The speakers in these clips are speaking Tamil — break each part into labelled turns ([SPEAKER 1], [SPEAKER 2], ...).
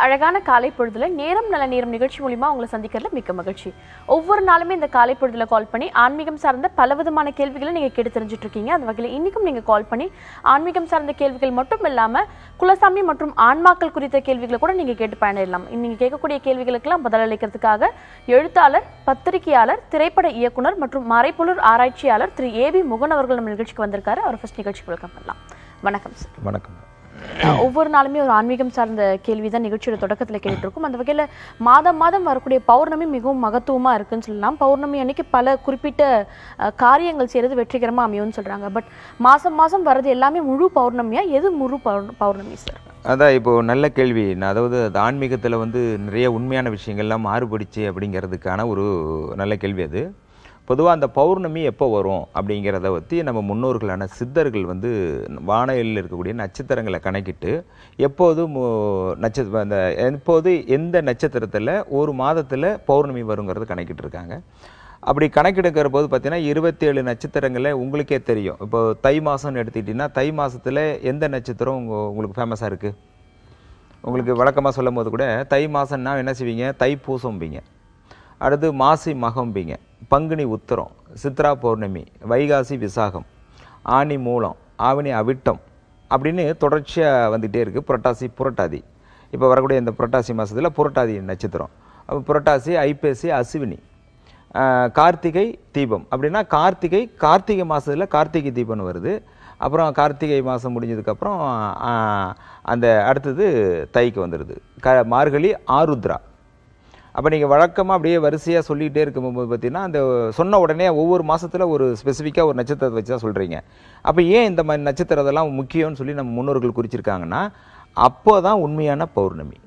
[SPEAKER 1] அழகான காலை பொழுதுல நேரம் நல்ல நேரம் நிகழ்ச்சி மூலியமா உங்களை சந்திக்கிறதுல மிக்க மகிழ்ச்சி ஒவ்வொரு நாளுமே இந்த காலை பொழுதுல கால் பண்ணி ஆன்மீகம் சார்ந்த பலவிதமான கேள்விகளை நீங்க கேட்டு தெரிஞ்சுட்டு இருக்கீங்க அந்த வகையில் இன்னைக்கும் நீங்க கால் பண்ணி ஆன்மீகம் சார்ந்த கேள்விகள் மட்டும் இல்லாம குலசாமி மற்றும் ஆன்மாக்கள் குறித்த கேள்விகளை கூட நீங்க கேட்டு பயனிடலாம் நீங்க கேட்கக்கூடிய கேள்விகளுக்கெல்லாம் பதிலளிக்கிறதுக்காக எழுத்தாளர் பத்திரிகையாளர் திரைப்பட இயக்குனர் மற்றும் மறைப்பொருள் ஆராய்ச்சியாளர் திரு ஏபி முகன் அவர்கள் நம்ம நிகழ்ச்சிக்கு வந்திருக்காரு அவர் ஃபர்ஸ்ட் நிகழ்ச்சிக்கு வெல்கம் பண்ணலாம் வணக்கம் சார்
[SPEAKER 2] வணக்கம்
[SPEAKER 1] அஹ் ஒவ்வொரு நாளுமே ஒரு ஆன்மீகம் சார்ந்த கேள்வி தான் நிகழ்ச்சியோட தொடக்கத்தில் கேட்டுட்டு இருக்கோம் அந்த வகையில் மாதம் மாதம் வரக்கூடிய பௌர்ணமி மிகவும் மகத்துவமா இருக்குன்னு சொல்லலாம் பௌர்ணமி அன்னைக்கு பல குறிப்பிட்ட அஹ், காரியங்கள் செய்யறது வெற்றிகரமா அமையும்னு சொல்றாங்க பட் மாசம் மாசம் வர்றது எல்லாமே முழு பௌர்ணமியா எது முழு பௌர்- பௌர்ணமி சார்
[SPEAKER 2] அதான் இப்போ நல்ல கேள்வி நான் அதாவது அது ஆன்மீகத்தில் வந்து நிறைய உண்மையான விஷயங்கள்லாம் மாறுபடுச்சு அப்படிங்கிறதுக்கான ஒரு நல்ல கேள்வி அது பொதுவாக அந்த பௌர்ணமி எப்போ வரும் அப்படிங்கிறத பற்றி நம்ம முன்னோர்களான சித்தர்கள் வந்து வானிலையில் இருக்கக்கூடிய நட்சத்திரங்களை கணக்கிட்டு எப்போது நட்சத்திர அந்த எப்போது எந்த நட்சத்திரத்தில் ஒரு மாதத்தில் பௌர்ணமி வருங்கிறத கணக்கிட்டு இருக்காங்க அப்படி கணக்கெடுக்கிற போது பார்த்தீங்கன்னா இருபத்தேழு நட்சத்திரங்களில் உங்களுக்கே தெரியும் இப்போ தை மாதம்னு எடுத்துக்கிட்டிங்கன்னா தை மாதத்தில் எந்த நட்சத்திரம் உங்க உங்களுக்கு ஃபேமஸாக இருக்குது உங்களுக்கு வழக்கமாக சொல்லும் போது கூட தை மாதம்னா என்ன செய்வீங்க தை பூசம்பிங்க அடுத்து மாசி மகம்பிங்க பங்குனி உத்திரம் சித்ரா பௌர்ணமி வைகாசி விசாகம் ஆனி மூலம் ஆவணி அவிட்டம் அப்படின்னு தொடர்ச்சியாக வந்துகிட்டே இருக்குது புரட்டாசி புரட்டாதி இப்போ வரக்கூடிய இந்த புரட்டாசி மாதத்தில் புரட்டாதி நட்சத்திரம் அப்போ புரட்டாசி ஐப்பசி அசுவினி ஆஹ் கார்த்திகை தீபம் அப்படின்னா கார்த்திகை கார்த்திகை மாதத்தில் கார்த்திகை தீபம்னு வருது அப்புறம் கார்த்திகை மாதம் முடிஞ்சதுக்கப்புறம் ஆஹ் அந்த அடுத்தது தைக்கு வந்துடுது க மார்கழி ஆருத்ரா அப்போ நீங்கள் வழக்கமாக அப்படியே வரிசையாக சொல்லிகிட்டே இருக்கும்போது பார்த்தீங்கன்னா அந்த சொன்ன உடனே ஒவ்வொரு மாதத்தில் ஒரு ஸ்பெசிஃபிக்காக ஒரு நட்சத்திரத்தை வச்சு தான் சொல்கிறீங்க அப்போ ஏன் இந்த மாதிரி நட்சத்திரம் அதெல்லாம் முக்கியம்னு சொல்லி நம்ம முன்னோர்கள் குறிச்சிருக்காங்கன்னா அப்போ தான் உண்மையான பௌர்ணமி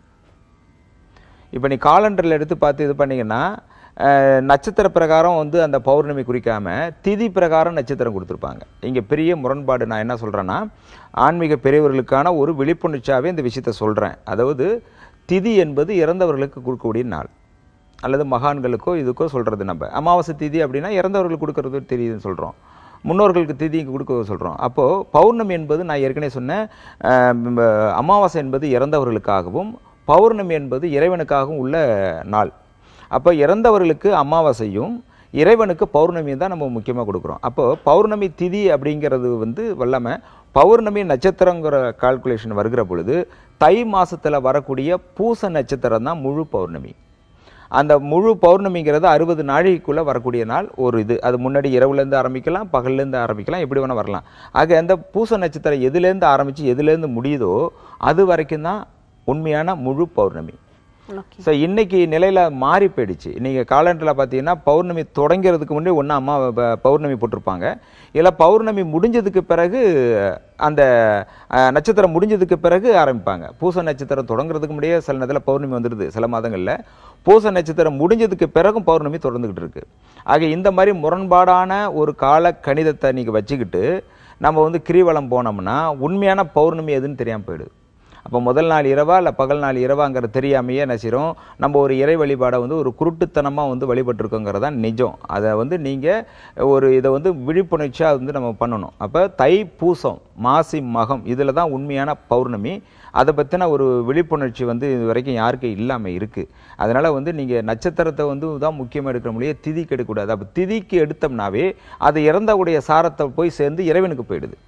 [SPEAKER 2] இப்போ நீ காலண்டரில் எடுத்து பார்த்து இது பண்ணீங்கன்னா அஹ், நட்சத்திர பிரகாரம் வந்து அந்த பௌர்ணமி குறிக்காம திதி பிரகாரம் நட்சத்திரம் கொடுத்துருப்பாங்க இங்கே பெரிய முரண்பாடு நான் என்ன சொல்கிறேன்னா ஆன்மீக பெரியவர்களுக்கான ஒரு விழிப்புணர்ச்சியாகவே இந்த விஷயத்த சொல்கிறேன் அதாவது திதி என்பது இறந்தவர்களுக்கு கொடுக்கக்கூடிய நாள் அல்லது மகான்களுக்கோ இதுக்கோ சொல்கிறது நம்ம அமாவாசை திதி அப்படின்னா இறந்தவர்களுக்கு கொடுக்கறது தெரியுதுன்னு சொல்கிறோம் முன்னோர்களுக்கு திதி கொடுக்க சொல்கிறோம் அப்போது பௌர்ணமி என்பது நான் ஏற்கனவே சொன்னேன் அஹ், ம், அமாவாசை என்பது இறந்தவர்களுக்காகவும் பௌர்ணமி என்பது இறைவனுக்காகவும் உள்ள நாள் அப்போ இறந்தவர்களுக்கு அமாவாசையும் இறைவனுக்கு பௌர்ணமியும் தான் நம்ம முக்கியமாக கொடுக்குறோம் அப்போ பௌர்ணமி திதி அப்படிங்கிறது வந்து வல்லாம பௌர்ணமி நட்சத்திரங்கிற கால்குலேஷன் வருகிற பொழுது தை மாசத்துல வரக்கூடிய பூச நட்சத்திரம் தான் முழு பௌர்ணமி அந்த முழு பௌர்ணமிங்கிறது அறுபது நாழிகைக்குள்ள வரக்கூடிய நாள் ஒரு இது அது முன்னாடி இரவுலேருந்து ஆரம்பிக்கலாம் பகல்லேருந்து ஆரம்பிக்கலாம் எப்படி வேணால் வரலாம் ஆக அந்த பூச நட்சத்திரம் எதுலேருந்து ஆரம்பித்து எதுலேருந்து முடியுதோ அது வரைக்கும் தான் உண்மையான முழு பௌர்ணமி
[SPEAKER 1] ஓகே
[SPEAKER 2] ஸோ இன்னைக்கு நிலையில மாறி போயிடுச்சு நீங்க காலண்டரில் பார்த்தீங்கன்னா பௌர்ணமி தொடங்கிறதுக்கு முன்னாடி ஒன்றா அம்மா ப- பௌர்ணமி போட்டிருப்பாங்க இல்லை பௌர்ணமி முடிஞ்சதுக்கு பிறகு அந்த அஹ், நட்சத்திரம் முடிஞ்சதுக்கு பிறகு ஆரம்பிப்பாங்க பூச நட்சத்திரம் தொடங்குறதுக்கு முன்னாடியே சில நேரத்தில் பௌர்ணமி வந்துடுது சில மாதங்களில் பூச நட்சத்திரம் முடிஞ்சதுக்கு பிறகும் பௌர்ணமி தொடர்ந்துகிட்டு இருக்கு ஆக இந்த மாதிரி முரண்பாடான ஒரு கால கணிதத்தை நீங்க வச்சுக்கிட்டு நம்ம வந்து கிரிவலம் போனோம்னா உண்மையான பௌர்ணமி எதுன்னு தெரியாம போயிடுது அப்போ முதல் நாள் இரவா இல்லை பகல் நாள் இரவாங்கிறது தெரியாமையே என்ன செய்றோம் நம்ம ஒரு இறை வழிபாடை வந்து ஒரு குருட்டுத்தனமாக வந்து வழிபட்டிருக்கோங்கிறது தான் நிஜம் அதை வந்து நீங்கள் ஒரு இதை வந்து விழிப்புணர்ச்சியாக வந்து நம்ம பண்ணணும் அப்போ தை பூசம் மாசி மகம் இதில் தான் உண்மையான பௌர்ணமி அதை பற்றின ஒரு விழிப்புணர்ச்சி வந்து இது வரைக்கும் யாருக்கும் இல்லாமல் இருக்குது அதனால் வந்து நீங்கள் நட்சத்திரத்தை வந்து தான் முக்கியமாக எடுக்கிற முடியே திதிக்கு எடுக்கக்கூடாது அப்போ திதிக்கு எடுத்தோம்னாவே அது இறந்தவுடைய சாரத்தை போய் சேர்ந்து இறைவனுக்கு போயிடுது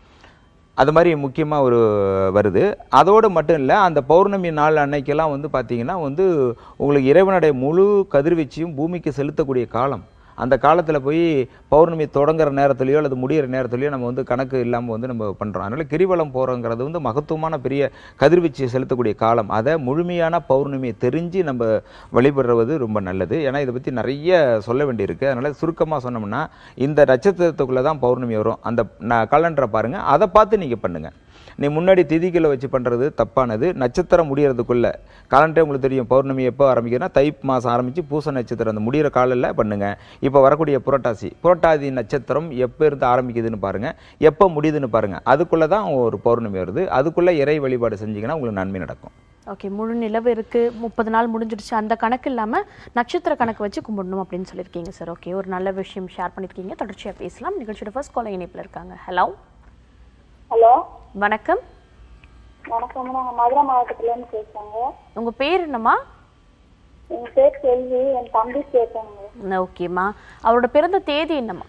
[SPEAKER 2] அது மாதிரி முக்கியமாக ஒரு வருது அதோடு மட்டும் இல்லை அந்த பௌர்ணமி நாள் அன்னைக்கெல்லாம் வந்து பார்த்தீங்கன்னா வந்து உங்களுக்கு இறைவனுடைய முழு கதிர்வீச்சையும் பூமிக்கு செலுத்தக்கூடிய காலம் அந்த காலத்தில் போய் பௌர்ணமி தொடங்குற நேரத்துலையோ அல்லது முடியிற நேரத்துலையோ நம்ம வந்து கணக்கு இல்லாமல் வந்து நம்ம பண்ணுறோம் அதனால் கிரிவலம் போகிறோங்கிறது வந்து மகத்துவமான பெரிய கதிர்வீச்சு செலுத்தக்கூடிய காலம் அதை முழுமையான பௌர்ணமியை தெரிஞ்சு நம்ம வழிபடுறது ரொம்ப நல்லது ஏன்னா இதை பற்றி நிறைய சொல்ல வேண்டியிருக்கு அதனால் சுருக்கமாக சொன்னோம்னா இந்த நட்சத்திரத்துக்குள்ளே தான் பௌர்ணமி வரும் அந்த காலண்டரை பாருங்கள் அதை பார்த்து நீங்கள் பண்ணுங்கள் நீ முன்னாடி திதிகளை வச்சு பண்ணுறது தப்பானது நட்சத்திரம் முடியறதுக்குள்ள காலண்டரே உங்களுக்கு தெரியும் பௌர்ணமி எப்போ ஆரம்பிக்கிறனா தை மாதம் ஆரம்பித்து பூச நட்சத்திரம் அந்த முடிகிற காலில் பண்ணுங்க இப்போ வரக்கூடிய புரட்டாசி புரட்டாதி நட்சத்திரம் எப்போ இருந்து ஆரம்பிக்குதுன்னு பாருங்க எப்போ முடியுதுன்னு பாருங்க அதுக்குள்ளே தான் ஒரு பௌர்ணமி வருது அதுக்குள்ளே இறை வழிபாடு செஞ்சீங்கன்னா உங்களுக்கு நன்மை நடக்கும்
[SPEAKER 1] ஓகே முழு நிலவு இருக்கு முப்பது நாள் முடிஞ்சிடுச்சு அந்த கணக்கு இல்லாம நட்சத்திர கணக்கு வச்சு கும்பிடணும் அப்படின்னு சொல்லியிருக்கீங்க சார் ஓகே ஒரு நல்ல விஷயம் ஷேர் பண்ணியிருக்கீங்க தொடர்ச்சியா பேசலாம் நிகழ்ச்சியோட ஃபர்ஸ்ட் கால இணைப்புல இருக்காங்க ஹலோ
[SPEAKER 3] ஹலோ
[SPEAKER 1] வணக்கம்
[SPEAKER 3] வணக்கம் நாங்கள் மதுரை மாவட்டத்துலேருந்து பேசுகிறோங்க
[SPEAKER 1] உங்க பேர் என்னம்மா
[SPEAKER 3] என் பேர் செல்வி என் தம்பி சேர்த்தாங்க
[SPEAKER 1] ஓகேம்மா அவரோட பிறந்த தேதி என்னம்மா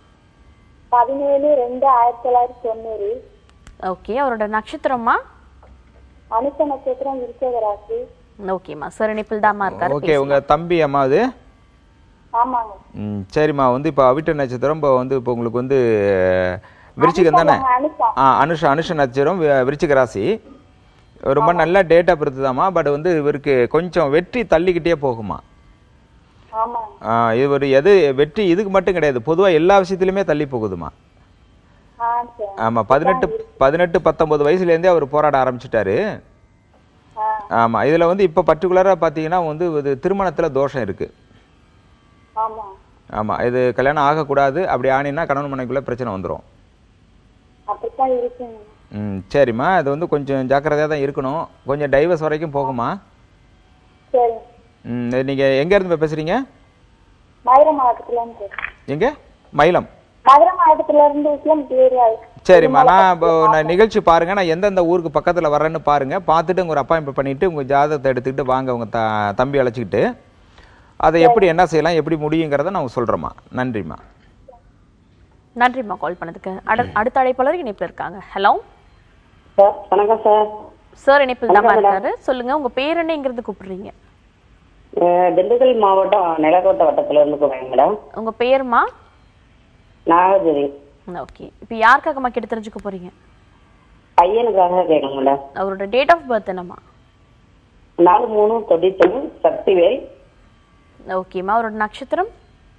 [SPEAKER 3] பதினேழு ரெண்டு ஆயிரத்தி தொள்ளாயிரத்தி தொண்ணூறு
[SPEAKER 1] ஓகே அவரோட நட்சத்திரம்மா
[SPEAKER 3] அனுச நட்சத்திரம் விருச்சக ராசி
[SPEAKER 1] ஓகேம்மா சார் இணைப்பில் தாம்மா இருக்காரு
[SPEAKER 2] ஓகே உங்க தம்பி அம்மா அது
[SPEAKER 3] ஆமாங்க
[SPEAKER 2] ம், சரிம்மா வந்து இப்போ அவிட்ட நட்சத்திரம் இப்போ வந்து இப்போ உங்களுக்கு வந்து விருச்சிகம் தானே
[SPEAKER 3] அனுஷா
[SPEAKER 2] ஆ அனுஷ அனுஷ நட்சத்திரம் வி- விருச்சிக ராசி ரொம்ப நல்ல டேட்டா பொறுத்துதாம்மா பட் வந்து இவருக்கு கொஞ்சம் வெற்றி தள்ளிக்கிட்டே போகுமா
[SPEAKER 3] ஆமாங்க
[SPEAKER 2] ஆ, இவர் எது வெற்றி இதுக்கு மட்டும் கிடையாது பொதுவாக எல்லா விஷயத்துலையுமே தள்ளி போகுதுமா
[SPEAKER 3] ஆ சரி
[SPEAKER 2] ஆமாம் பதினெட்டு பதினெட்டு பத்தொன்பது வயசுலேருந்தே அவர் போராட ஆரம்பிச்சிட்டாரு
[SPEAKER 3] ஆ
[SPEAKER 2] ஆமாம் இதில் வந்து இப்போ பர்டிகுலராக பார்த்தீங்கன்னா வந்து இது திருமணத்தில் தோஷம் இருக்குது
[SPEAKER 3] ஆமாம்
[SPEAKER 2] ஆமாம் இது கல்யாணம் ஆகக்கூடாது அப்படி ஆனினா கணவன் மனைக்குள்ளே பிரச்சனை வந்துடும்
[SPEAKER 3] அப்படித்தான் இருக்குங்க
[SPEAKER 2] ம் சரிம்மா அது வந்து கொஞ்சம் ஜாக்கிரதையாக தான் இருக்கணும் கொஞ்சம் டைவர்ஸ் வரைக்கும் போகுமா
[SPEAKER 3] சரி
[SPEAKER 2] ம் நீங்கள் எங்கேருந்து பேசுகிறீங்க
[SPEAKER 3] மதுரை மாவட்டத்துலேருந்து பேசுகிறேன்
[SPEAKER 2] எங்கே மயிலம்
[SPEAKER 3] மதுரை மாவட்டத்துலேருந்து இஸ்லாம் ஏரியா
[SPEAKER 2] சரிம்மா நான் இப்போ நான் நிகழ்ச்சி பாருங்க நான் எந்தெந்த ஊருக்கு பக்கத்தில் வரேன்னு பாருங்க பார்த்துட்டு உங்க ஒரு அப்பாயின்மெண்ட் பண்ணிட்டு உங்க ஜாதகத்தை எடுத்துக்கிட்டு வாங்க உங்க த தம்பி அழைச்சிக்கிட்டு அதை எப்படி என்ன செய்யலாம் எப்படி முடியுங்கிறத நான் சொல்றேம்மா நன்றிம்மா
[SPEAKER 1] நன்றிம்மா கால் பண்ணதுக்கு அட- அடுத்த அழைப்பாளர் இணைப்பில் இருக்காங்க ஹலோ
[SPEAKER 4] சார் வணக்கம் சார்
[SPEAKER 1] சார் இணைப்பில் தாம்மா இருக்காரு சொல்லுங்க உங்க பேர் என்னங்கிறது கூப்பிடுறீங்க
[SPEAKER 4] அஹ் திண்டுக்கல் மாவட்டம் நிலக்கோட்டை வட்டத்துல இருந்து போறேன் மேடம்
[SPEAKER 1] உங்க பேருமா
[SPEAKER 4] நாகஜரி
[SPEAKER 1] ஓகே இப்போ யாருக்காகம்மா கேட்டு தெரிஞ்சுக்க போறீங்க
[SPEAKER 4] பையனுக்காக கேட்கணும் மேடம்
[SPEAKER 1] அவரோட டேட் ஆஃப் பர்த் என்னம்மா
[SPEAKER 4] நாலு மூணு தொண்ணூத்தொன்று சக்திவேல்
[SPEAKER 1] ஓகேம்மா அவரோட நட்சத்திரம்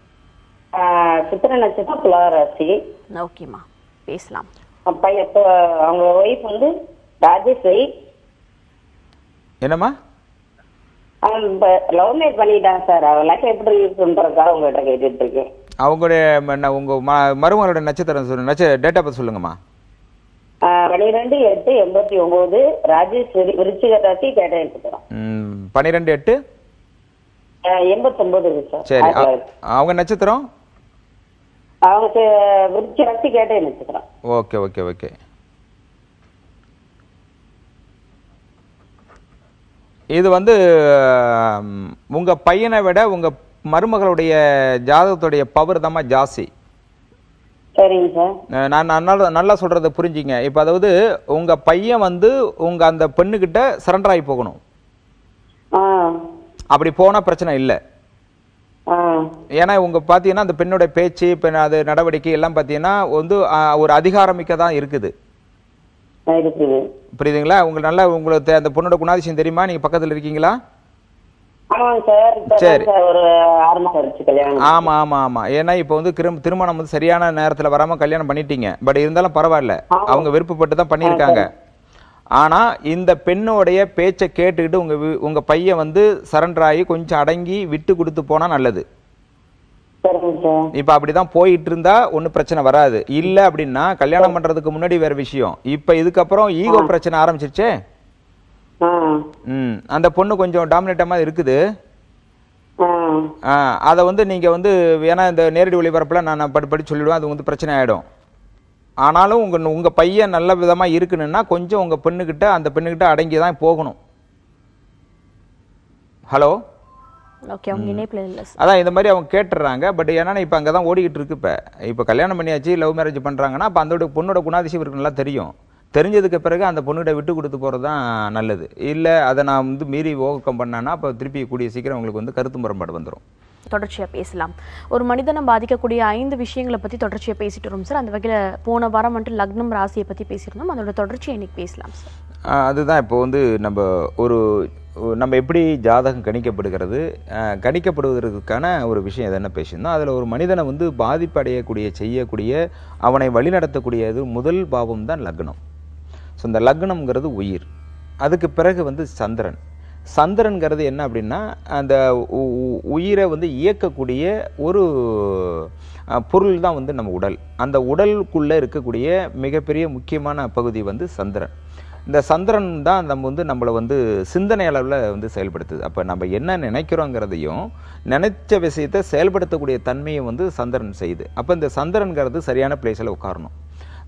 [SPEAKER 4] அஹ் சித்திரை நட்சத்திரம் துளாராசி
[SPEAKER 1] ஓகேம்மா பேசலாம்
[SPEAKER 4] பையன் இப்போ அவங்க ஒய்ஃப் வந்து ராஜேஸ்வரி
[SPEAKER 2] என்னம்மா
[SPEAKER 4] அவன் இப்போ லவ் மேரேஜ் பண்ணிட்டான் சார் அவன் லைஃப் எப்படி இருக்குன்றதுக்காக உங்ககிட்ட கேட்டுட்டு இருக்கேன்
[SPEAKER 2] அவங்களுடைய ம- ந- உங்க ம மருமகளோட நட்சத்திரம் சொல்லுங்க நட்ச டேட் ஆஃப் சொல்லுங்கம்மா
[SPEAKER 4] அஹ் பன்னிரெண்டு எட்டு எண்பத்தி ஒன்பது ராஜேஸ்வரி விருச்சிக ராசி கேட்ட எடுத்துக்கிறோம்
[SPEAKER 2] ம், பன்னிரெண்டு எட்டு
[SPEAKER 4] எண்பத்தொன்பது சார்
[SPEAKER 2] சரி
[SPEAKER 4] ஆயிரத்தி
[SPEAKER 2] அ-
[SPEAKER 4] தொள்ளாயிரத்தி.
[SPEAKER 2] அவங்க நட்சத்திரம்
[SPEAKER 4] அவங்க விருச்சிக ராசி கேட்ட எடுத்துக்கிறோம்
[SPEAKER 2] ஓகே ஓகே ஓகே இது வந்து ம், உங்க பையனை விட உங்க மருமகளுடைய ஜாதகத்துடைய பவர் தாம்மா ஜாஸ்தி
[SPEAKER 4] சரிங்க சார்
[SPEAKER 2] அஹ் நான் நான் நல்லா நல்லா சொல்றத புரிஞ்சுங்க இப்போ அதாவது உங்க பையன் வந்து உங்க அந்த பெண்ணுகிட்ட சரண்டர் ஆகி போகணும்
[SPEAKER 4] ஆ
[SPEAKER 2] அப்படி போனா பிரச்சனை இல்லை
[SPEAKER 4] ஆ
[SPEAKER 2] ஏன்னா உங்க பார்த்தீங்கன்னா அந்த பெண்ணோட பேச்சு பெண் அது நடவடிக்கை எல்லாம் பார்த்தீங்கன்னா வந்து அஹ், ஒரு அதிகாரமிக்க தான் இருக்குது
[SPEAKER 4] இருக்குது
[SPEAKER 2] புரியுதுங்களா உங்களுக்கு நல்லா உங்களுக்கு தே- அந்த பொண்ணோட குணாதிசயம் தெரியுமா நீங்க பக்கத்துல இருக்கீங்களா
[SPEAKER 4] ஆமாங்க சார் இப்போ
[SPEAKER 2] சரி.
[SPEAKER 4] சார் ஒரு ஆறு மாசம் ஆயிடுச்சு கல்யாணம்
[SPEAKER 2] ஆமா ஆமா ஆமா ஏன்னா இப்போ வந்து கிரும் திருமணம் வந்து சரியான நேரத்துல வராம கல்யாணம் பண்ணிட்டீங்க பட் இருந்தாலும் பரவாயில்ல அவங்க விருப்பப்பட்டு தான் பண்ணியிருக்காங்க ஆனா இந்த பெண்ணோடைய பேச்சை கேட்டுக்கிட்டு உங்க வி- உங்க பையன் வந்து சரண்டர் ஆகி கொஞ்சம் அடங்கி விட்டு கொடுத்து போனா நல்லது
[SPEAKER 4] சரிங்க சார்
[SPEAKER 2] இப்ப அப்படிதான் போயிட்டு இருந்தா ஒன்றும் பிரச்சனை வராது இல்ல அப்படின்னா கல்யாணம் பண்றதுக்கு முன்னாடி வேற விஷயம் இப்ப இதுக்கப்புறம் ஈகோ பிரச்சனை ஆரம்பிச்சிருச்சே
[SPEAKER 4] ஆ
[SPEAKER 2] ம் அந்த பொண்ணு கொஞ்சம் டாமினேட்டமா இருக்குது
[SPEAKER 4] ஆ
[SPEAKER 2] அதை வந்து நீங்க வந்து ஏன்னா இந்த நேரடி ஒளிபரப்புல நான் நான் படி படி சொல்லிடுவேன் அது வந்து பிரச்சனை ஆயிடும் ஆனாலும் உங்க உங்க பையன் நல்ல விதமா இருக்கணும்னா கொஞ்சம் உங்க பெண்ணுகிட்ட அந்த பெண்ணுகிட்ட அடங்கி தான் போகணும் ஹலோ
[SPEAKER 1] ஓகே அவங்க இணைப்பில் இல்லை சார்
[SPEAKER 2] அதான் இந்த மாதிரி அவங்க கேட்டுறாங்க பட் என்னன்னா இப்போ அங்கே தான் ஓடிக்கிட்டு இருக்கு இப்போ இப்போ கல்யாணம் பண்ணியாச்சு லவ் மேரேஜ் பண்ணுறாங்கன்னா அப்போ அந்த பொண்ணோட குணாதிசயம் இவருக்கு நல்லா தெரியும் தெரிஞ்சதுக்கு பிறகு அந்த பொண்ணுகிட்ட விட்டு கொடுத்து போகிறது தான் நல்லது இல்லை அதை நான் வந்து மீறி ஓவர் கம் பண்ணேன்னா அப்போ திருப்பி கூடிய சீக்கிரம் உங்களுக்கு வந்து கருத்து முரண்பாடு வந்துடும்
[SPEAKER 1] தொடர்ச்சியா பேசலாம் ஒரு மனிதனை பாதிக்கக்கூடிய ஐந்து விஷயங்களை பத்தி தொடர்ச்சியா பேசிட்டு வரோம் சார் அந்த வகையில போன வாரம் வந்துட்டு லக்னம் ராசியை பத்தி பேசியிருந்தோம் அதோட தொடர்ச்சியை இன்னைக்கு பேசலாம் சார்
[SPEAKER 2] ஆஹ் அதுதான் இப்போ வந்து நம்ம ஒரு ஒரு- நம்ம எப்படி ஜாதகம் கணிக்கப்படுகிறது ஆஹ் கணிக்கப்படுவதற்கான ஒரு விஷயம் எது என்ன பேசியிருந்தோம் அதில் ஒரு மனிதனை வந்து பாதிப்பு அடையக்கூடிய செய்யக்கூடிய அவனை வழிநடத்தக்கூடியது முதல் பாவம் தான் லக்னம் ஸோ இந்த லக்னம்ங்கிறது உயிர் அதுக்கு பிறகு வந்து சந்திரன் சந்திரன்கிறது என்ன அப்படின்னா அந்த உ- உ- உயிரை வந்து இயக்கக்கூடிய ஒரு அஹ், பொருள் தான் வந்து நம்ம உடல் அந்த உடலுக்குள்ளே இருக்கக்கூடிய மிகப்பெரிய முக்கியமான பகுதி வந்து சந்திரன் இந்த சந்திரன் தான் நம்ம வந்து நம்மளை வந்து சிந்தனை அளவில் வந்து செயல்படுத்துது அப்போ நம்ம என்ன நினைக்கிறோங்கிறதையும் நினைச்ச விஷயத்தை செயல்படுத்தக்கூடிய தன்மையை வந்து சந்திரன் செய்யுது அப்போ இந்த சந்திரன்கிறது சரியான பிளேஸில் உட்காரணும்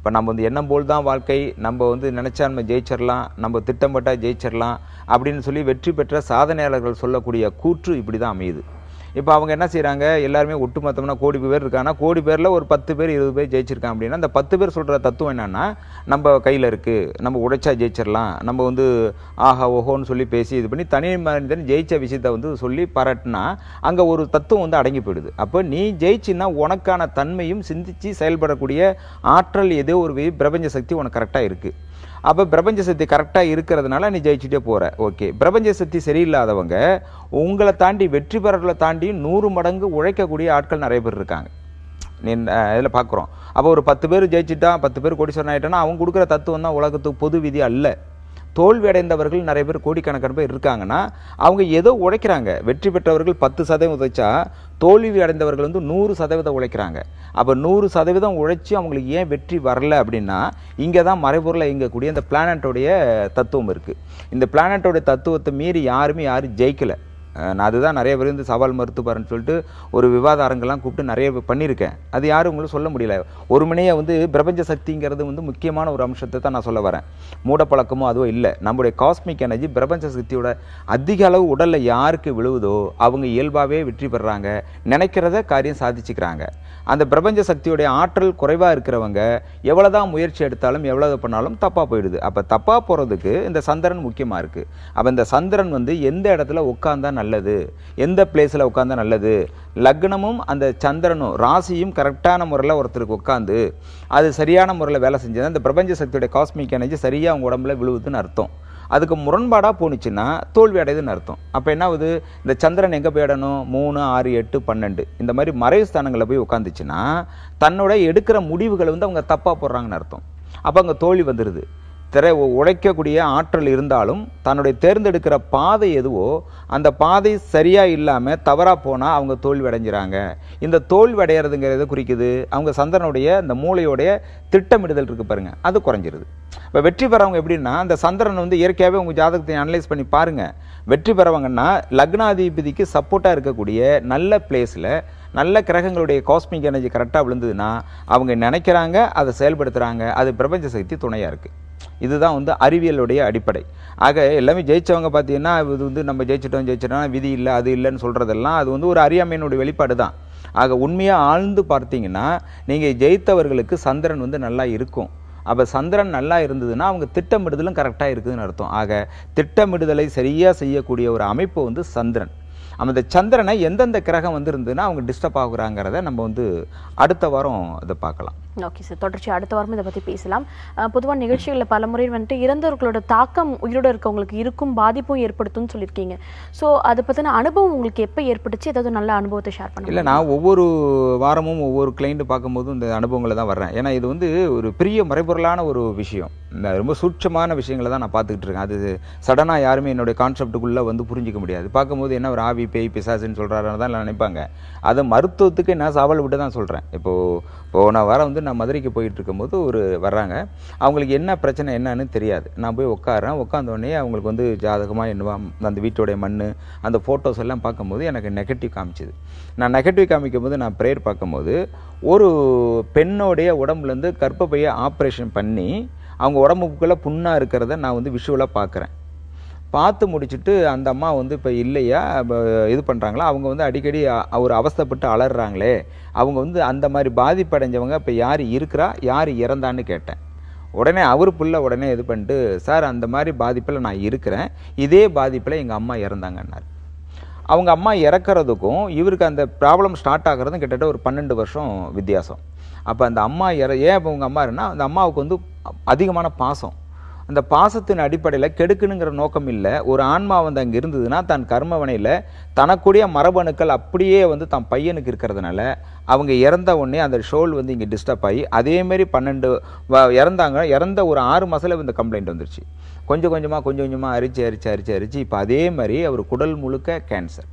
[SPEAKER 2] இப்போ நம்ம வந்து எண்ணம் போல் தான் வாழ்க்கை நம்ம வந்து நினச்சா நம்ம ஜெயிச்சிடலாம் நம்ம திட்டமிட்டா ஜெயிச்சிடலாம் அப்படின்னு சொல்லி வெற்றி பெற்ற சாதனையாளர்கள் சொல்லக்கூடிய கூற்று இப்படி தான் அமையுது இப்போ அவங்க என்ன செய்கிறாங்க எல்லாருமே ஒட்டுமொத்தம்னா கோடி பேர் இருக்காங்கன்னா கோடி பேரில் ஒரு பத்து பேர் இருபது பேர் ஜெயிச்சிருக்காங்க அப்படின்னா அந்த பத்து பேர் சொல்கிற தத்துவம் என்னன்னா நம்ம கையில் இருக்குது நம்ம உழைச்சா ஜெயிச்சிடலாம் நம்ம வந்து ஆஹா ஓஹோன்னு சொல்லி பேசி இது பண்ணி தனி மனிதன் ஜெயிச்ச விஷயத்த வந்து சொல்லி பாராட்டினா அங்கே ஒரு தத்துவம் வந்து அடங்கி போயிடுது அப்போ நீ ஜெயிச்சின்னா உனக்கான தன்மையும் சிந்திச்சு செயல்படக்கூடிய ஆற்றல் ஏதோ ஒரு வி- பிரபஞ்ச சக்தி உனக்கு கரெக்டாக இருக்குது அப்போ பிரபஞ்ச சக்தி கரெக்டாக இருக்கிறதுனால நீ ஜெயிச்சுட்டே போற ஓகே பிரபஞ்ச சக்தி சரியில்லாதவங்க உங்களை தாண்டி வெற்றி பெறர்களை தாண்டி நூறு மடங்கு உழைக்கக்கூடிய ஆட்கள் நிறைய பேர் இருக்காங்க நீ இதில் பார்க்குறோம் அப்போ ஒரு பத்து பேர் ஜெயிச்சுட்டான் பத்து பேர் கோடீஸ்வரன் ஆகிட்டான்னா அவங்க கொடுக்குற தத்துவம் தான் உலகத்துக்கு பொது விதி அல்ல தோல்வி அடைந்தவர்கள் நிறைய பேர் கோடிக்கணக்கான பேர் இருக்காங்கன்னா அவங்க ஏதோ உழைக்கிறாங்க வெற்றி பெற்றவர்கள் பத்து சதவீதம் உழைச்சா தோல்வி அடைந்தவர்கள் வந்து நூறு சதவீதம் உழைக்கிறாங்க அப்போ நூறு சதவீதம் உழைச்சி அவங்களுக்கு ஏன் வெற்றி வரல அப்படின்னா இங்கே தான் மறைபொருளை இயங்கக்கூடிய இந்த பிளானட்டோடைய தத்துவம் இருக்குது இந்த பிளானட்டோடைய தத்துவத்தை மீறி யாருமே யாரும் ஜெயிக்கலை அஹ் நான் அதுதான் நிறைய பேர் வந்து சவால் மறுத்துப்பாருன்னு சொல்லிட்டு ஒரு விவாத அரங்கெல்லாம் கூப்பிட்டு நிறைய பேர் பண்ணியிருக்கேன் அது யாரும் உங்களுக்கு சொல்ல முடியல ஒரு மணியை வந்து பிரபஞ்ச சக்திங்கிறது வந்து முக்கியமான ஒரு அம்சத்தை தான் நான் சொல்ல வரேன் மூடப்பழக்கமோ அதுவோ இல்லை நம்முடைய காஸ்மிக் எனர்ஜி பிரபஞ்ச சக்தியோட அதிக அளவு உடலில் யாருக்கு விழுவுதோ அவங்க இயல்பாகவே வெற்றி பெறுறாங்க நினைக்கிறத காரியம் சாதிச்சுக்கிறாங்க அந்த பிரபஞ்ச சக்தியுடைய ஆற்றல் குறைவாக இருக்கிறவங்க எவ்வளோதான் முயற்சி எடுத்தாலும் எவ்வளவு பண்ணாலும் தப்பாக போயிடுது அப்போ தப்பாக போகிறதுக்கு இந்த சந்திரன் முக்கியமாக இருக்குது அப்போ இந்த சந்திரன் வந்து எந்த இடத்துல உட்காந்தா நல்லது எந்த பிளேஸில் உட்காந்தா நல்லது லக்னமும் அந்த சந்திரனும் ராசியும் கரெக்டான முறையில் ஒருத்தருக்கு உட்காந்து அது சரியான முறையில் வேலை செஞ்சது அந்த பிரபஞ்ச சக்தியுடைய காஸ்மிக் எனர்ஜி சரியாக அவங்க உடம்புல விழுவுதுன்னு அர்த்தம் அதுக்கு முரண்பாடாக போணுச்சுன்னா தோல்வி அடையுதுன்னு அர்த்தம் அப்போ என்ன ஆகுது இந்த சந்திரன் எங்கே போயிடணும் மூணு ஆறு எட்டு பன்னெண்டு இந்த மாதிரி மறைவு ஸ்தானங்களில் போய் உட்காந்துச்சுன்னா தன்னோட எடுக்கிற முடிவுகளை வந்து அவங்க தப்பாக போடுறாங்கன்னு அர்த்தம் அப்போ அங்கே தோல்வி வந்துடுது திரை உ- உழைக்கக்கூடிய ஆற்றல் இருந்தாலும் தன்னுடைய தேர்ந்தெடுக்கிற பாதை எதுவோ அந்த பாதை சரியாக இல்லாமல் தவறாக போனால் அவங்க தோல்வி அடைஞ்சிறாங்க இந்த தோல்வி அடையிறதுங்கிறத குறிக்குது அவங்க சந்திரனுடைய இந்த மூளையோடைய திட்டமிடுதல் இருக்கு பாருங்க அது குறைஞ்சிருது இப்போ வெற்றி பெறவங்க எப்படின்னா அந்த சந்திரன் வந்து இயற்கையாகவே உங்கள் ஜாதகத்தை அனலைஸ் பண்ணி பாருங்க வெற்றி பெறவங்கன்னா லக்னாதிபதிக்கு சப்போர்ட்டாக இருக்கக்கூடிய நல்ல பிளேஸில் நல்ல கிரகங்களுடைய காஸ்மிக் எனர்ஜி கரெக்டாக விழுந்ததுன்னா அவங்க நினைக்கிறாங்க அதை செயல்படுத்துகிறாங்க அது பிரபஞ்ச சக்தி துணையாக இருக்குது இதுதான் வந்து அறிவியலுடைய அடிப்படை ஆக எல்லாமே ஜெயிச்சவங்க பார்த்தீங்கன்னா இது வந்து நம்ம ஜெயிச்சிட்டோம் ஜெயிச்சிட்டோம் விதி இல்லை அது இல்லைன்னு சொல்கிறதெல்லாம் அது வந்து ஒரு அறியாமையினுடைய வெளிப்பாடு தான் ஆக உண்மையாக ஆழ்ந்து பார்த்தீங்கன்னா நீங்கள் ஜெயித்தவர்களுக்கு சந்திரன் வந்து நல்லா இருக்கும் அப்போ சந்திரன் நல்லா இருந்ததுன்னா அவங்க திட்டமிடுதலும் கரெக்டாக இருக்குதுன்னு அர்த்தம் ஆக திட்டமிடுதலை சரியாக செய்யக்கூடிய ஒரு அமைப்பு வந்து சந்திரன் அந்த சந்திரனை எந்தெந்த கிரகம் வந்து இருந்ததுன்னா அவங்க டிஸ்டர்ப் ஆகுறாங்கிறத நம்ம வந்து அடுத்த வாரம் இதை பார்க்கலாம்
[SPEAKER 1] ஓகே சார் தொடர்ச்சி அடுத்த வாரம் இதை பற்றி பேசலாம் பொதுவாக நிகழ்ச்சிகளில் பல முறை வந்துட்டு இறந்தவர்களோட தாக்கம் உயிரோட இருக்கவங்களுக்கு இருக்கும் பாதிப்பும் ஏற்படுத்தும்னு சொல்லியிருக்கீங்க ஸோ அதை பற்றின அனுபவம் உங்களுக்கு எப்போ ஏற்பட்டுச்சு ஏதாவது நல்ல அனுபவத்தை ஷேர்
[SPEAKER 2] இல்லை
[SPEAKER 1] பண்ணுங்க
[SPEAKER 2] நான் ஒவ்வொரு வாரமும் ஒவ்வொரு கிளைண்ட் பார்க்கும்போதும் இந்த அனுபவங்களை தான் வர்றேன் ஏன்னா இது வந்து ஒரு பெரிய மறைபொருளான ஒரு விஷயம் இந்த ரொம்ப சூட்சமான விஷயங்களை தான் நான் பார்த்துக்கிட்டு இருக்கேன் அது சடனாக யாருமே என்னுடைய கான்செப்டுக்குள்ளே வந்து புரிஞ்சிக்க முடியாது பார்க்கும்போது என்ன ஒரு ஆவி பேய் பிசாசுன்னு சொல்கிறாருன்னு தான் எல்லாம் நினைப்பாங்க அதை மருத்துவத்துக்கு நான் சவால் விட்டு தான் சொல்கிறேன் இப்போது போன வாரம் வந்து நான் மதுரைக்கு போயிட்டு இருக்கும்போது ஒரு வர்றாங்க அவங்களுக்கு என்ன பிரச்சனை என்னன்னு தெரியாது நான் போய் உட்காரேன் உட்காந்த உடனே அவங்களுக்கு வந்து ஜாதகமாக என்னவா அந்த வீட்டோடைய மண் அந்த ஃபோட்டோஸ் எல்லாம் பார்க்கும்போது எனக்கு நெகட்டிவ் காமிச்சுது நான் நெகட்டிவ் காமிக்கும் போது நான் ப்ரேயர் பார்க்கும்போது ஒரு பெண்ணோடைய உடம்புலேருந்து கர்ப்பப்பையை ஆப்ரேஷன் பண்ணி அவங்க உடம்புக்குள்ளே புண்ணாக இருக்கிறத நான் வந்து விஷுவலாக பார்க்குறேன் பார்த்து முடிச்சுட்டு அந்த அம்மா வந்து இப்போ இல்லையா அப்ப இது பண்ணுறாங்களா அவங்க வந்து அடிக்கடி அ- ஒரு அவஸ்தைப்பட்டு அலறாங்களே அவங்க வந்து அந்த மாதிரி பாதிப்படைஞ்சவங்க இப்போ யார் இருக்கிறா யார் இறந்தான்னு கேட்டேன் உடனே அவர் புள்ள உடனே இது பண்ணிட்டு சார் அந்த மாதிரி பாதிப்பில் நான் இருக்கிறேன் இதே பாதிப்பில் எங்கள் அம்மா இறந்தாங்கன்னாரு அவங்க அம்மா இறக்கறதுக்கும் இவருக்கு அந்த ப்ராப்ளம் ஸ்டார்ட் ஆகிறதும் கிட்டத்தட்ட ஒரு பன்னெண்டு வருஷம் வித்தியாசம் அப்போ அந்த அம்மா இற ஏன் இப்போ உங்கள் அம்மா இருந்தால் அந்த அம்மாவுக்கு வந்து அதிகமான பாசம் அந்த பாசத்தின் அடிப்படையில் கெடுக்கணுங்கிற நோக்கம் இல்லை ஒரு ஆன்மா வந்து அங்கே இருந்ததுன்னா தன் கர்மவனையில் தனக்குடைய மரபணுக்கள் அப்படியே வந்து தன் பையனுக்கு இருக்கிறதுனால அவங்க இறந்த உடனே அந்த ஷோல் வந்து இங்கே டிஸ்டர்ப் ஆகி அதேமாரி பன்னெண்டு வ- இறந்தாங்க இறந்த ஒரு ஆறு மாதத்தில் இந்த கம்ப்ளைண்ட் வந்துருச்சு கொஞ்சம் கொஞ்சமாக கொஞ்சம் கொஞ்சமாக அரிச்சு அரிச்சு அரிச்சு அரிச்சு இப்போ அதே மாதிரி அவர் குடல் முழுக்க கேன்சர்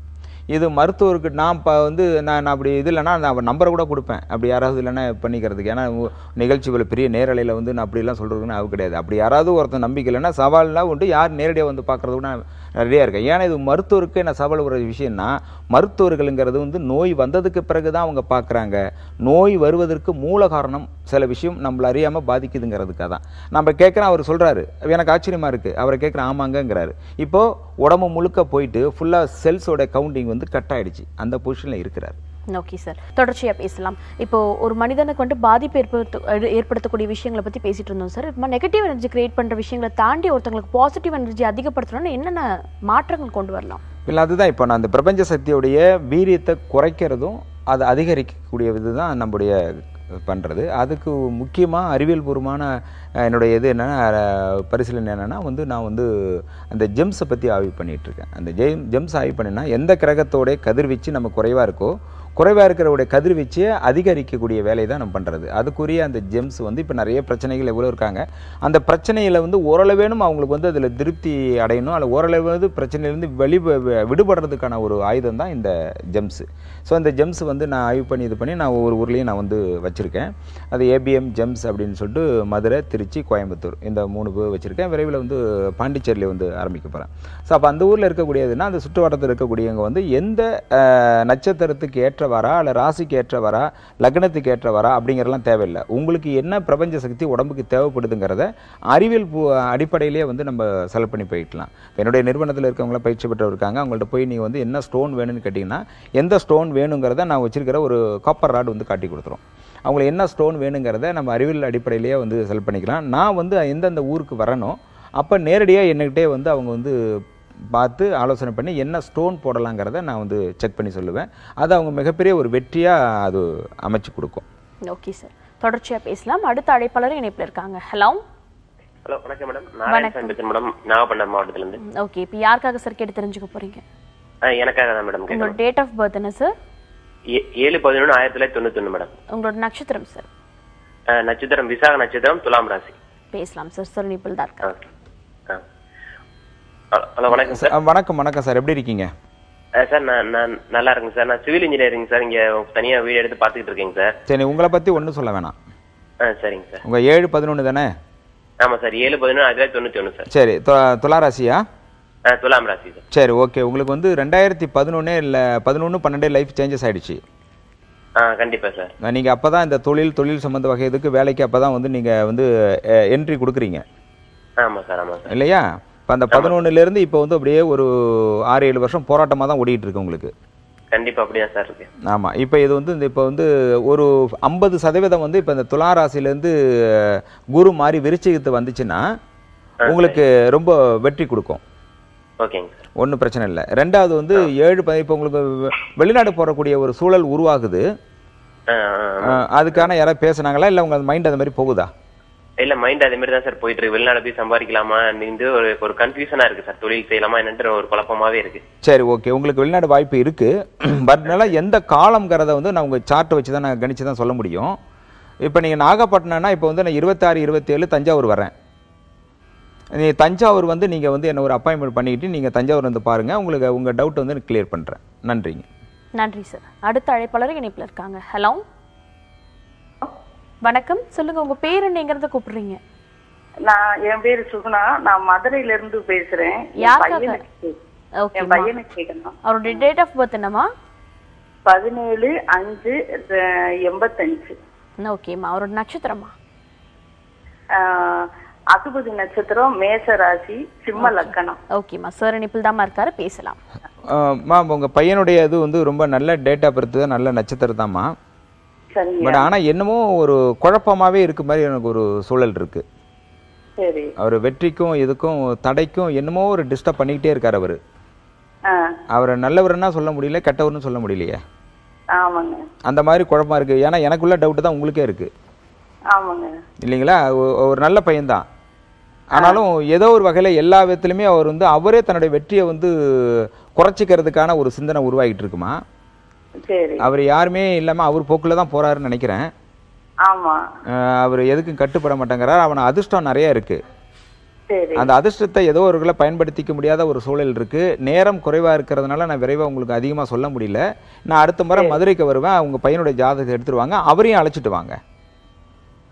[SPEAKER 2] இது மருத்துவருக்கு நான் இப்போ வந்து நான் நான் அப்படி இது இல்லைன்னா நான் அவர் நம்பரை கூட கொடுப்பேன் அப்படி யாராவது இல்லைன்னா பண்ணிக்கிறதுக்கு ஏன்னா உ- நிகழ்ச்சிகள் பெரிய நேரலையில் வந்து நான் அப்படிலாம் சொல்கிறதுன்னு அது கிடையாது அப்படி யாராவது ஒருத்தன் நம்பிக்கை இல்லைன்னா சவால்லாம் உண்டு யார் நேரடியாக வந்து பார்க்குறது கூட நான் ரெடியாக இருக்கேன் ஏன்னா இது மருத்துவருக்கு என்ன சவால் ஒரு விஷயம்னா மருத்துவர்களுங்கிறது வந்து நோய் வந்ததுக்கு பிறகு தான் அவங்க பார்க்குறாங்க நோய் வருவதற்கு மூல காரணம் சில விஷயம் நம்மள அறியாமல் பாதிக்குதுங்கிறதுக்காக தான் நம்ம கேட்குறோம் அவர் சொல்கிறாரு எனக்கு ஆச்சரியமாக இருக்குது அவரை கேட்குறேன் ஆமாங்கங்கிறாரு இப்போது உடம்பு முழுக்க போயிட்டு ஃபுல்லாக செல்ஸோட கவுண்டிங் வந்து கட் ஆயிடுச்சு அந்த பொசிஷனில் இருக்கிறார்
[SPEAKER 1] ஓகே சார் தொடர்ச்சியா பேசலாம் இப்போ ஒரு மனிதனுக்கு வந்து பாதிப்பு ஏற்படுத்த ஏ- ஏற்படுத்தக்கூடிய விஷயங்களை பத்தி பேசிட்டு இருந்தோம் சார் இப்போ நெகட்டிவ் எனர்ஜி கிரியேட் பண்ற விஷயங்களை தாண்டி ஒருத்தங்களுக்கு பாசிட்டிவ் எனர்ஜி அதிகப்படுத்தணும்னா என்னென்ன மாற்றங்கள் கொண்டு வரலாம்
[SPEAKER 2] இல்லை அதுதான் இப்போ நான் அந்த பிரபஞ்ச சக்தியுடைய வீரியத்தை குறைக்கிறதும் அதை அதிகரிக்கக்கூடிய இதுதான் நம்முடைய பண்ணுறது அதுக்கு முக்கியமாக அறிவியல் பூர்வமான அஹ், என்னுடைய இது என்னென்னா பரிசீலனை என்னென்னா வந்து நான் வந்து அந்த ஜெம்ஸை பற்றி ஆய்வு பண்ணிட்டு இருக்கேன் அந்த ஜெம் ஜெம்ஸ் ஆய்வு பண்ணினா எந்த கிரகத்தோட கதிர்வீச்சு நம்ம குறைவாக இருக்கோ குறைவாக இருக்கிறவுடைய கதிர்வீச்சை அதிகரிக்கக்கூடிய வேலையை தான் நம்ம பண்ணுறது அதுக்குரிய அந்த ஜெம்ஸ் வந்து இப்போ நிறைய பிரச்சனைகள் எவ்வளோ இருக்காங்க அந்த பிரச்சனையில் வந்து ஓரளவேனும் அவங்களுக்கு வந்து அதில் திருப்தி அடையணும் அல்ல ஓரளவு பிரச்சனையிலேருந்து வெளி வ- விடுபடுறதுக்கான ஒரு ஆயுதம் தான் இந்த ஜெம்ஸு ஸோ இந்த ஜெம்ஸ் வந்து நான் ஆய்வு பண்ணி இது பண்ணி நான் ஒவ்வொரு ஊர்லேயும் நான் வந்து வச்சுருக்கேன் அது ஏபிஎம் ஜெம்ஸ் அப்படின்னு சொல்லிட்டு மதுரை திருச்சி கோயம்புத்தூர் இந்த மூணு பேர் வச்சுருக்கேன் விரைவில் வந்து பாண்டிச்சேரியில் வந்து ஆரம்பிக்க போகிறேன் ஸோ அப்போ அந்த ஊரில் இருக்கக்கூடியதுன்னா அந்த சுற்றுவட்டத்தில் இருக்கக்கூடியவங்க வந்து எந்த அஹ், நட்சத்திரத்துக்கு ஏற்றவாரா அல்ல ராசிக்கு ஏற்றவாரா லக்னத்துக்கு ஏற்றவாரா அப்படிங்கிறதெல்லாம் தேவையில்லை உங்களுக்கு என்ன பிரபஞ்ச சக்தி உடம்புக்கு தேவைப்படுதுங்கிறத அறிவியல் பூ அடிப்படையிலேயே வந்து நம்ம செலக்ட் பண்ணி போய்க்கலாம் இப்போ என்னுடைய நிறுவனத்தில் இருக்கவங்களாம் பயிற்சி பெற்றவர் இருக்காங்க அவங்கள்ட்ட போய் நீங்கள் வந்து என்ன ஸ்டோன் வேணும்னு கேட்டிங்கன்னா எந்த ஸ்டோன் வேணுங்கிறத நான் வச்சிருக்கிற ஒரு காப்பர் ராட் வந்து காட்டி கொடுத்துரும் அவங்களுக்கு என்ன ஸ்டோன் வேணுங்கிறத நம்ம அறிவியல் அடிப்படையிலேயே வந்து செலக்ட் பண்ணிக்கலாம் நான் வந்து எந்தெந்த ஊருக்கு வரணும் அப்போ நேரடியாக என்கிட்டே வந்து அவங்க வந்து பார்த்து ஆலோசனை பண்ணி என்ன ஸ்டோன் போடலாங்கிறத நான் வந்து செக் பண்ணி சொல்லுவேன் அது அவங்க மிகப்பெரிய ஒரு வெற்றியாக அது அமைச்சு கொடுக்கும்
[SPEAKER 1] ஓகே சார் தொடர்ச்சியா பேசலாம் அடுத்த அழைப்பாளர் இணைப்புல இருக்காங்க ஹலோ
[SPEAKER 5] ஹலோ வணக்கம் மேடம் நாராயணசாமி பேசுறேன் மேடம் நாகப்பட்டினம் மாவட்டத்துல இருந்து
[SPEAKER 1] ஓகே இப்போ யாருக்காக சார் கேட்டு தெரிஞ்சுக்க போறீங்க
[SPEAKER 5] ஆ, எனக்காக தான் மேடம்
[SPEAKER 1] உங்களோட
[SPEAKER 5] கேட்கணும்
[SPEAKER 1] டேட் ஆஃப் பர்த் என்ன சார்
[SPEAKER 5] ஏ- ஏழு பதினொன்று ஆயிரத்தி தொள்ளாயிரத்தி தொண்ணூத்தொன்னு மேடம்
[SPEAKER 1] உங்களோட நட்சத்திரம் சார்
[SPEAKER 5] ஆ, நட்சத்திரம் விசாக நட்சத்திரம் துலாம் ராசி
[SPEAKER 1] பேசலாம் சார் சார் இணைப்பில் தான்
[SPEAKER 5] ஆ.
[SPEAKER 1] இருக்காங்க
[SPEAKER 5] ஆ. ஹலோ, ஹலோ வணக்கம் சார்
[SPEAKER 2] அஹ் வணக்கம் வணக்கம் சார் எப்படி இருக்கீங்க
[SPEAKER 5] ஆ, சார் நான் நான் நல்லா இருக்கேங்க சார் நான் சிவில் இன்ஜினியரிங் சார் இங்க தனியா வீடு எடுத்து பார்த்துக்கிட்டு இருக்கேங்க சார்
[SPEAKER 2] சரி உங்களை பற்றி ஒன்றும் சொல்ல வேணாம்
[SPEAKER 5] ஆ சரிங்க சார்
[SPEAKER 2] உங்கள் ஏழு பதினொன்று தானே
[SPEAKER 5] ஆமா சார் ஏழு பதினொன்று ஆயிரத்தி தொள்ளாயிரத்தி தொண்ணூத்தி ஒன்று சார்
[SPEAKER 2] சரி து- துளாராசியா
[SPEAKER 5] ஆ, துலாம் ராசி சார்
[SPEAKER 2] சரி ஓகே உங்களுக்கு வந்து ரெண்டாயிரத்தி பதினொன்னே இல்லை பதினொன்று பன்னெண்டே லைஃப் சேஞ்சஸ் ஆயிடுச்சு
[SPEAKER 5] ஆ கண்டிப்பா சார்
[SPEAKER 2] நீங்கள் அப்போ தான் இந்த தொழில் தொழில் சம்மந்த வகை இதுக்கு வேலைக்கு அப்போ தான் வந்து நீங்கள் வந்து என்ட்ரி கொடுக்குறீங்க
[SPEAKER 5] ஆமா சார் ஆமா சார்
[SPEAKER 2] இல்லையா இப்போ அந்த பதினொன்னுலேருந்து இப்போ வந்து அப்படியே ஒரு ஆறு ஏழு வருஷம் போராட்டமாக தான் ஓடிட்டு இருக்கு உங்களுக்கு
[SPEAKER 5] கண்டிப்பா அப்படிதான் சார் இருக்கு
[SPEAKER 2] ஆமாம் இப்போ இது வந்து இந்த இப்போ வந்து ஒரு ஐம்பது சதவீதம் வந்து இப்போ இந்த துலா ராசியிலேருந்து குரு மாறி விருச்சிகத்து வந்துச்சுன்னா உங்களுக்கு ரொம்ப வெற்றி கொடுக்கும்
[SPEAKER 5] ஓகேங்க சார்
[SPEAKER 2] ஒன்றும் பிரச்சனை இல்லை ரெண்டாவது வந்து ஏழு ப இப்போ உங்களுக்கு வெ- வெளிநாடு போகக்கூடிய ஒரு சூழல் உருவாகுது
[SPEAKER 5] ஆ, ஆ, ஆ.
[SPEAKER 2] அஹ், அதுக்கான யாராவது பேசுனாங்களா இல்லை உங்கள் மைண்ட் அது மாதிரி போகுதா
[SPEAKER 5] இல்ல மைண்ட் அதே மாதிரி தான் சார் போயிட்டு இருக்கு வெளிநாடு போய் சம்பாதிக்கலாமா இது ஒரு ஒரு கன்ஃபியூஷனா இருக்கு சார் தொழில் செய்யலாமா என்னன்ற ஒரு குழப்பமாவே இருக்கு
[SPEAKER 2] சரி ஓகே உங்களுக்கு வெளிநாடு வாய்ப்பு இருக்கு பட் நல்லா எந்த காலம்ங்கிறத வந்து நான் உங்கள் சார்ட்டை வச்சு தான் நான் கணிச்சு தான் சொல்ல முடியும் இப்போ நீங்கள் நாகப்பட்டினம்னா இப்போ வந்து நான் இருபத்தாறு இருபத்தேழு தஞ்சாவூர் வரேன் நீ தஞ்சாவூர் வந்து நீங்கள் வந்து என்ன ஒரு அப்பாயின்மெண்ட் பண்ணிக்கிட்டு நீங்கள் தஞ்சாவூர் வந்து பாருங்கள் உங்களுக்கு உங்கள் டவுட் வந்து கிளியர் பண்ணுறேன் நன்றிங்க
[SPEAKER 1] நன்றி சார் அடுத்த அழைப்பாளர் இணைப்பில் இருக்காங்க ஹலோ வணக்கம் சொல்லுங்க உங்க பேர் என்னங்கிறத கூப்பிடுறீங்க
[SPEAKER 6] நான் என் பேரு சுகுணா நான் மதுரையில இருந்து பேசுறேன் என்
[SPEAKER 1] யாருக்காக?
[SPEAKER 6] பையனுக்கு
[SPEAKER 1] ஓகே
[SPEAKER 6] என் பையனுக்கு கேட்கணும்
[SPEAKER 1] அவருடைய டேட் ஆஃப் பர்த் என்னம்மா
[SPEAKER 6] பதினேழு அஞ்சு அஹ், எண்பத்தஞ்சு
[SPEAKER 1] ஓகேம்மா அவரோட நட்சத்திரமா
[SPEAKER 6] ஆஹ், அசுபதி நட்சத்திரம் மேச ராசி சிம்ம லக்கணம்
[SPEAKER 1] ஓகேம்மா சார் இணைப்பில் தான் இருக்காரு பேசலாம்
[SPEAKER 2] மேம் உங்கள் பையனுடைய இது வந்து ரொம்ப நல்ல டேட்டா பர்த்து தான் நல்ல நட்சத்திரம் தான்மா
[SPEAKER 6] சரிங்க
[SPEAKER 2] பட் ஆனால் என்னமோ ஒரு குழப்பமாகவே இருக்க மாதிரி எனக்கு ஒரு சூழல் இருக்குது
[SPEAKER 6] சரி
[SPEAKER 2] அவர் வெற்றிக்கும் இதுக்கும் தடைக்கும் என்னமோ ஒரு டிஸ்டர்ப் பண்ணிக்கிட்டே இருக்கார் அவர்
[SPEAKER 6] ஆஹ்,
[SPEAKER 2] அவரை நல்லவர்னா சொல்ல முடியல கெட்டவர்னு சொல்ல முடியலையே
[SPEAKER 6] ஆமாங்க
[SPEAKER 2] அந்த மாதிரி குழப்பமா இருக்கு ஏன்னா எனக்குள்ள டவுட் தான் உங்களுக்கே இருக்கு
[SPEAKER 6] ஆமாங்க
[SPEAKER 2] இல்லைங்களா ஒ- ஒரு நல்ல பையன்தான் ஆனாலும் ஏதோ ஒரு வகையில் எல்லா விதத்துலையுமே அவர் வந்து அவரே தன்னுடைய வெற்றியை வந்து குறைச்சிக்கிறதுக்கான ஒரு சிந்தனை உருவாகிட்டு இருக்குமா
[SPEAKER 6] சரி
[SPEAKER 2] அவர் யாருமே இல்லாமல் அவர் போக்கில் தான் போறாருன்னு நினைக்கிறேன்
[SPEAKER 6] ஆமா
[SPEAKER 2] அஹ் அவர் எதுக்கும் கட்டுப்பட மாட்டேங்கிறார் அவன அதிர்ஷ்டம் நிறைய இருக்கு
[SPEAKER 6] சரி
[SPEAKER 2] அந்த அதிர்ஷ்டத்தை ஏதோ ஒரு பயன்படுத்திக்க முடியாத ஒரு சூழல் இருக்கு நேரம் குறைவா இருக்கிறதுனால நான் விரைவா உங்களுக்கு அதிகமா சொல்ல முடியல நான் அடுத்த முறை மதுரைக்கு வருவேன் உங்க பையனுடைய ஜாதகத்தை எடுத்துருவாங்க அவரையும் அழைச்சிட்டு வாங்க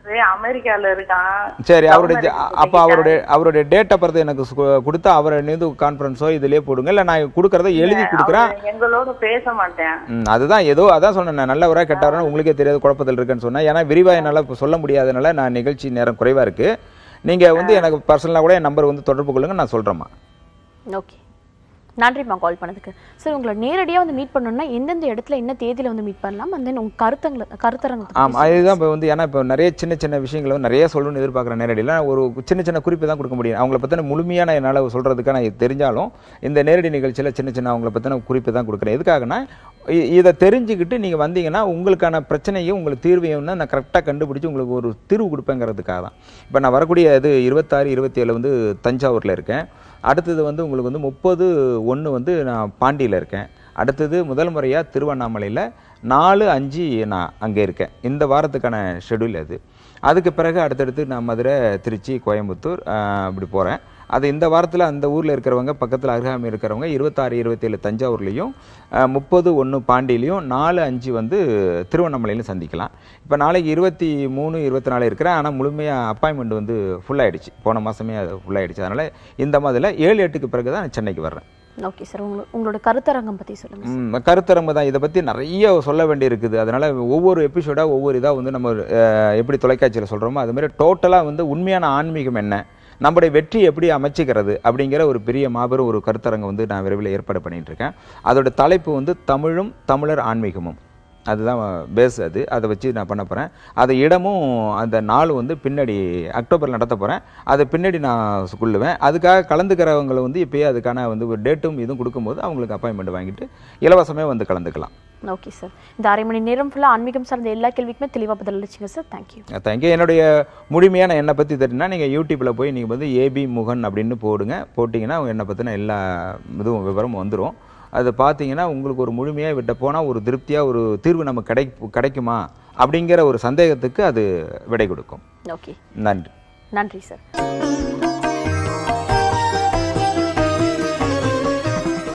[SPEAKER 6] அமெரிக்கால இருக்கான்
[SPEAKER 2] சரி அவருடைய
[SPEAKER 6] Love
[SPEAKER 2] ஜ-
[SPEAKER 6] marriage
[SPEAKER 2] அப்ப அவருடைய அவருடைய டேட் ஆஃப் பர்த் எனக்கு சு- கொடுத்தா அவரை நிது கான்ஃபரன்ஸோ இதுலயே போடுங்க இல்ல நான் கொடுக்கறத எழுதி கொடுக்குறேன்
[SPEAKER 6] அவரு எங்களோட பேச மாட்டேன்
[SPEAKER 2] ம், அதுதான் ஏதோ அதான் சொன்னேன் நான் நல்லவரா கெட்டவரா உங்களுக்கே தெரியாத குழப்பத்தில் இருக்குன்னு சொன்னேன் ஏன்னா விரிவா என்னால இப்ப சொல்ல முடியாதனால நான் நிகழ்ச்சி நேரம் குறைவா இருக்கு நீங்க வந்து எனக்கு பர்சனலா கூட என் நம்பர் வந்து தொடர்பு கொள்ளுங்க நான் சொல்றேம்மா
[SPEAKER 1] ஓகே நன்றிம்மா கால் பண்ணதுக்கு சார் உங்களை நேரடியாக வந்து மீட் பண்ணணும்னா எந்தெந்த இடத்துல என்ன தேதியில வந்து மீட் பண்ணலாம் and then உங்க கருத்தங்களை கருத்தரங்க
[SPEAKER 2] ஆமா அதுதான் இப்போ வந்து ஏன்னா இப்போ நிறைய சின்ன சின்ன விஷயங்களை வந்து நிறைய சொல்லணும்னு எதிர்பார்க்குறேன் நேரடியில் ஒரு சின்ன சின்ன குறிப்பு தான் கொடுக்க முடியும் அவங்கள பற்றின முழுமையான என்னால் சொல்கிறதுக்கான தெரிஞ்சாலும் இந்த நேரடி நிகழ்ச்சியில் சின்ன சின்ன அவங்கள பற்றின குறிப்பு தான் கொடுக்குறேன் எதுக்காகனா இ- இதை தெரிஞ்சுக்கிட்டு நீங்கள் வந்தீங்கன்னா உங்களுக்கான பிரச்சனையும் உங்களுக்கு தீர்வையும் வந்து நான் கரெக்டாக கண்டுபிடிச்சி உங்களுக்கு ஒரு தீர்வு கொடுப்பேங்கிறதுக்காக தான் இப்போ நான் வரக்கூடிய இது இருபத்தாறு இருபத்தி ஏழு வந்து தஞ்சாவூரில் இருக்கேன் அடுத்தது வந்து உங்களுக்கு வந்து முப்பது ஒன்று வந்து நான் பாண்டியில் இருக்கேன் அடுத்தது முதல் முறையாக திருவண்ணாமலையில் நாலு அஞ்சு நான் அங்கே இருக்கேன் இந்த வாரத்துக்கான ஷெட்யூல் அது அதுக்கு பிறகு அடுத்தடுத்து நான் மதுரை திருச்சி கோயம்புத்தூர் ஆஹ், அப்படி போகிறேன் அது இந்த வாரத்தில் அந்த ஊரில் இருக்கிறவங்க பக்கத்தில் அருகாமை இருக்கிறவங்க இருபத்தாறு இருபத்தேழு தஞ்சாவூர்லேயும் முப்பது ஒன்று பாண்டியிலையும் நாலு அஞ்சு வந்து திருவண்ணாமலையிலும் சந்திக்கலாம் இப்போ நாளைக்கு இருபத்தி மூணு இருபத்தி நாலு இருக்கிறேன் ஆனால் முழுமையாக அப்பாயின்மெண்ட் வந்து ஃபுல்லாகிடுச்சு போன மாதமே அது ஃபுல்லாகிடுச்சு அதனால் இந்த மாதிரில ஏழு எட்டுக்கு பிறகு தான் நான் சென்னைக்கு வர்றேன்
[SPEAKER 1] ஓகே சார் உங்களோட உங்களோட கருத்தரங்கம் பத்தி சொல்லுங்க
[SPEAKER 2] ம், கருத்தரங்கு தான் இதை பற்றி நிறைய சொல்ல வேண்டி இருக்குது அதனால ஒவ்வொரு எபிசோடாக ஒவ்வொரு இதாக வந்து நம்ம அஹ், எப்படி தொலைக்காட்சியில் சொல்கிறோமோ அது மாதிரி டோட்டலாக வந்து உண்மையான ஆன்மீகம் என்ன நம்முடைய வெற்றி எப்படி அமைச்சிக்கிறது அப்படிங்கிற ஒரு பெரிய மாபெரும் ஒரு கருத்தரங்கு வந்து நான் விரைவில் ஏற்பாடு பண்ணிட்டு இருக்கேன் அதோட தலைப்பு வந்து தமிழும் தமிழர் ஆன்மீகமும் அதுதான் பேஸ் அது அதை வச்சு நான் பண்ண போகிறேன் அது இடமும் அந்த நாள் வந்து பின்னாடி அக்டோபரில் நடத்த போகிறேன் அதை பின்னாடி நான் சொல்லுவேன் அதுக்காக கலந்துக்கிறவங்களை வந்து இப்போயே அதுக்கான வந்து ஒரு டேட்டும் இதுவும் கொடுக்கும்போது அவங்களுக்கு அப்பாயின்மெண்ட் வாங்கிட்டு இலவசமே வந்து கலந்துக்கலாம்
[SPEAKER 1] ஓகே சார் இந்த அரை மணி நேரம் ஃபுல்லாக ஆன்மீகம் சார்ந்த எல்லா கேள்விக்குமே தெளிவாக பதில் அளிச்சிங்க சார் தேங்க்யூ
[SPEAKER 2] தேங்க்யூ என்னுடைய முழுமையான என்னை பற்றி தெரியும்னா நீங்கள் யூடியூப்பில் போய் நீங்கள் வந்து ஏபி முகன் அப்படின்னு போடுங்க போட்டிங்கன்னா என்னை பற்றின எல்லா இதுவும் விவரமும் வந்துடும் அதை பார்த்தீங்கன்னா உங்களுக்கு ஒரு முழுமையாக விட்ட போனால் ஒரு திருப்தியாக ஒரு தீர்வு நமக்கு கிடை கிடைக்குமா அப்படிங்கிற ஒரு சந்தேகத்துக்கு அது விடை கொடுக்கும்
[SPEAKER 1] ஓகே
[SPEAKER 2] நன்றி
[SPEAKER 1] நன்றி சார்